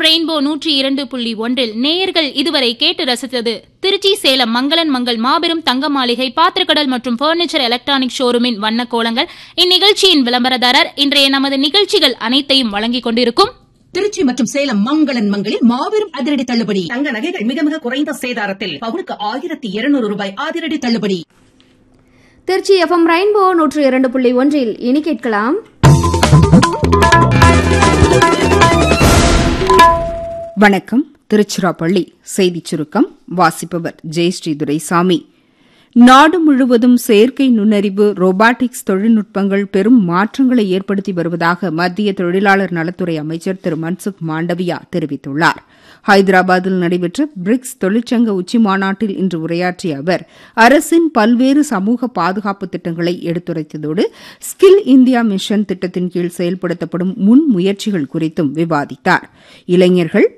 rainbow நூற்றி இரண்டு புள்ளி ஒன்றில் நேயர்கள் இதுவரை கேட்டு ரசித்தது திருச்சி சேலம் மங்களன் மங்கள் மாபெரும் தங்க மாளிகை பாத்திரக்கடல் மற்றும் பர்னிச்சர் எலக்ட்ரானிக் ஷோரூமின் வண்ண கோலங்கள் இந்நிகழ்ச்சியின் விளம்பரதாரர் இன்றைய நமது நிகழ்ச்சிகள் அனைத்தையும் வழங்கிக் கொண்டிருக்கும் திருச்சி மற்றும் சேலம் மங்களன் மங்களில் மாபெரும் அதிரடி தள்ளுபடி தங்க நகைகள் மிக மிக குறைந்த சேதாரத்தில் பவுனுக்கு ஆயிரத்தி இருநூறு ரூபாய் அதிரடி தள்ளுபடி திருச்சி எஃப்எம் ரெயின்போ நூற்று இரண்டு புள்ளி ஒன்றில் இனி கேட்கலாம் வணக்கம் திருச்சிராப்பள்ளி செய்திச் சுருக்கம் வாசிப்பவர் ஜெயஸ்ரீ துரைசாமி நாடு முழுவதும் செயற்கை நுண்ணறிவு ரோபாட்டிக்ஸ் தொழில்நுட்பங்கள் பெரும் மாற்றங்களை ஏற்படுத்தி வருவதாக மத்திய தொழிலாளர் நலத்துறை அமைச்சர் திரு மன்சுக் மாண்டவியா தெரிவித்துள்ளார் ஹைதராபாத்தில் நடைபெற்ற பிரிக்ஸ் தொழிற்சங்க உச்சிமாநாட்டில் இன்று உரையாற்றிய அவர் அரசின் பல்வேறு சமூக பாதுகாப்பு திட்டங்களை எடுத்துரைத்ததோடு ஸ்கில் இந்தியா மிஷன் திட்டத்தின் கீழ் செயல்படுத்தப்படும் முன்முயற்சிகள் குறித்தும் விவாதித்தார் இளைஞர்கள்